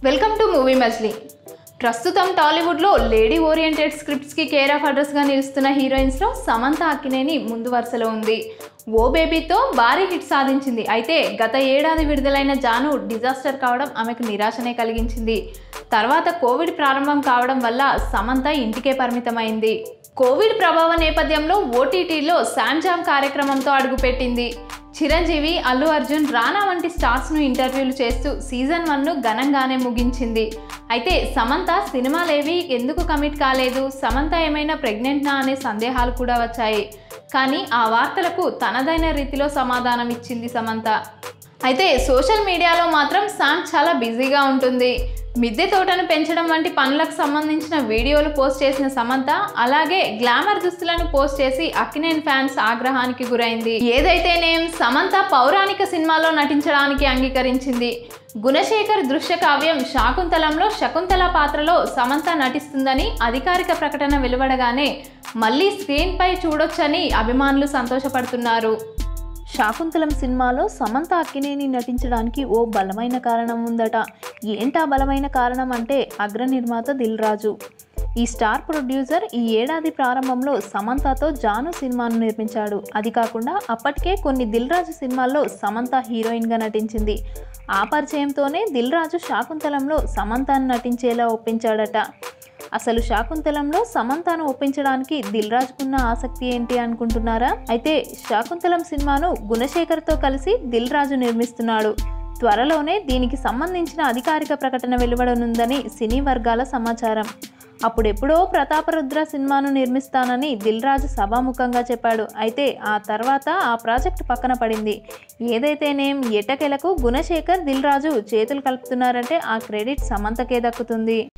welcome to movie Majili ప్రస్తుతం టాలీవుడ్లో lady oriented స్క్రిప్ట్స్కి కేర్ ఆఫ్ అడ్రస్గా నిలుస్తున్న హీరోయిన్స్లో సమంత అక్కినేని ముందు వరుసలో ఉంది ఓ బేబీతో భారీ హిట్ సాధించింది అయితే గత ఏడాది విడుదలైన జాను డిజాస్టర్ కావడం ఆమెకు నిరాశనే కలిగించింది తర్వాత కోవిడ్ ప్రారంభం కావడం వల్ల సమంత ఇంటికే పరిమితమైంది కోవిడ్ ప్రభావ నేపథ్యంలో ఓటీటీలో శామ్జామ్ కార్యక్రమంతో అడుగుపెట్టింది చిరంజీవి అల్లు అర్జున్ రానా వంటి స్టార్స్ను ఇంటర్వ్యూలు చేస్తూ సీజన్ వన్ను ఘనంగానే ముగించింది అయితే సమంత సినిమాలేవి ఎందుకు కమిట్ కాలేదు సమంత ఏమైనా ప్రెగ్నెంట్నా అనే సందేహాలు కూడా వచ్చాయి కానీ ఆ వార్తలకు తనదైన రీతిలో సమాధానం ఇచ్చింది సమంత అయితే సోషల్ మీడియాలో మాత్రం శామ్ చాలా బిజీగా ఉంటుంది మిద్దె తోటను పెంచడం వంటి పనులకు సంబంధించిన వీడియోలు పోస్ట్ చేసిన సమంత అలాగే గ్లామర్ దుస్తులను పోస్ట్ చేసి అక్కినేని ఫ్యాన్స్ ఆగ్రహానికి గురైంది ఏదైతేనేం సమంత పౌరాణిక సినిమాలో నటించడానికి అంగీకరించింది గుణశేఖర్ దృశ్య కావ్యం శాకుంతలంలో శకుంతల పాత్రలో సమంత నటిస్తుందని అధికారిక ప్రకటన వెలువడగానే మళ్ళీ స్క్రీన్పై చూడొచ్చని అభిమానులు సంతోషపడుతున్నారు శాకుంతలం సినిమాలో సమంత అక్కినేని నటించడానికి ఓ బలమైన కారణం ఉందట ఏంటా బలమైన కారణం అంటే అగ్ర నిర్మాత దిల్ రాజు ఈ స్టార్ ప్రొడ్యూసర్ ఈ ఏడాది ప్రారంభంలో సమంతతో జాను సినిమాను నిర్మించాడు అది కాకుండా అప్పటికే కొన్ని దిల్ రాజు సినిమాల్లో సమంత హీరోయిన్గా నటించింది ఆ పరిచయంతోనే దిల్ రాజు శాకుంతలంలో సమంతను నటించేలా ఒప్పించాడట అసలు శాకుంతలంలో సమంతను ఒప్పించడానికి దిల్ రాజుకున్న ఆసక్తి ఏంటి అనుకుంటున్నారా అయితే శాకుంతలం సినిమాను గుణశేఖర్తో కలిసి దిల్ రాజు నిర్మిస్తున్నాడు త్వరలోనే దీనికి సంబంధించిన అధికారిక ప్రకటన వెలువడనుందని సినీ వర్గాల సమాచారం అప్పుడెప్పుడో ప్రతాపరుద్ర సినిమాను నిర్మిస్తానని దిల్ రాజు సభాముఖంగా చెప్పాడు అయితే ఆ తర్వాత ఆ ప్రాజెక్ట్ పక్కన పడింది ఏదైతేనేం ఎటకెలకు గుణశేఖర్ దిల్ రాజు చేతులు కలుపుతున్నారంటే ఆ క్రెడిట్ సమంతకే దక్కుతుంది